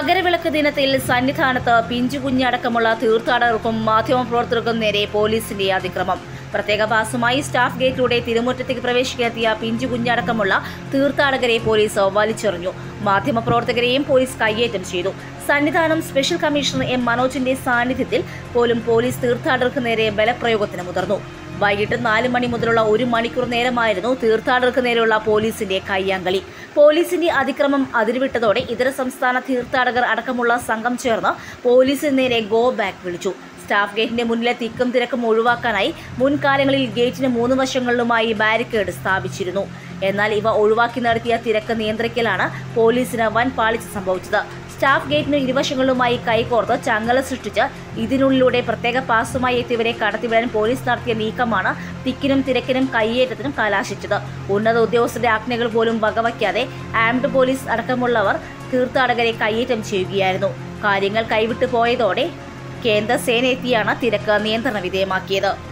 മകരവിളക്ക് ദിനത്തിൽ സന്നിധാനത്ത് പിഞ്ചുകുഞ്ഞടക്കമുള്ള തീർത്ഥാടകർക്കും മാധ്യമപ്രവർത്തകർക്കും നേരെ പോലീസിന്റെ അതിക്രമം പ്രത്യേക പാസുമായി സ്റ്റാഫ് ഗേറ്റിലൂടെ തിരുമുറ്റത്തേക്ക് പ്രവേശിക്കാനെത്തിയ പിഞ്ചുകുഞ്ഞടക്കമുള്ള തീർത്ഥാടകരെ പോലീസ് വലിച്ചെറിഞ്ഞു മാധ്യമപ്രവർത്തകരെയും പോലീസ് കയ്യേറ്റം ചെയ്തു സന്നിധാനം സ്പെഷ്യൽ കമ്മീഷണർ എം മനോജിന്റെ സാന്നിധ്യത്തിൽ പോലും പോലീസ് തീർത്ഥാടകർക്ക് നേരെ ബലപ്രയോഗത്തിന് മുതിർന്നു വൈകിട്ട് നാല് മണി മുതലുള്ള ഒരു മണിക്കൂർ നേരമായിരുന്നു തീർത്ഥാടകർക്ക് നേരെയുള്ള പോലീസിന്റെ കയ്യാങ്കളി പോലീസിന്റെ അതിക്രമം അതിരുവിട്ടതോടെ ഇതര സംസ്ഥാന തീർത്ഥാടകർ അടക്കമുള്ള സംഘം ചേർന്ന് പോലീസിന് നേരെ ഗോ ബാക്ക് വിളിച്ചു സ്റ്റാഫ് ഗേറ്റിന്റെ മുന്നിലെ തിക്കും തിരക്കും ഒഴിവാക്കാനായി മുൻകാലങ്ങളിൽ ഗേറ്റിന് മൂന്ന് വശങ്ങളിലുമായി ബാരിക്കേഡ് സ്ഥാപിച്ചിരുന്നു എന്നാൽ ഇവ ഒഴിവാക്കി നടത്തിയ തിരക്ക് നിയന്ത്രിക്കലാണ് പോലീസിന് വൻ പാളിച്ച സംഭവിച്ചത് സ്റ്റാഫ് ഗേറ്റിന് ഇരുവശങ്ങളിലുമായി കൈകോർത്ത് ചങ്ങല സൃഷ്ടിച്ച് ഇതിനുള്ളിലൂടെ പ്രത്യേക പാസുമായി എത്തിയവരെ കടത്തിവിടാൻ പോലീസ് നടത്തിയ നീക്കമാണ് തിക്കിനും തിരക്കിനും കയ്യേറ്റത്തിനും കലാശിച്ചത് ഉന്നത ഉദ്യോഗസ്ഥരുടെ ആജ്ഞകൾ പോലും വകവയ്ക്കാതെ ആംഡ് പോലീസ് അടക്കമുള്ളവർ തീർത്ഥാടകരെ കയ്യേറ്റം ചെയ്യുകയായിരുന്നു കാര്യങ്ങൾ കൈവിട്ടു പോയതോടെ കേന്ദ്ര സേന എത്തിയാണ് തിരക്ക് നിയന്ത്രണ വിധേയമാക്കിയത്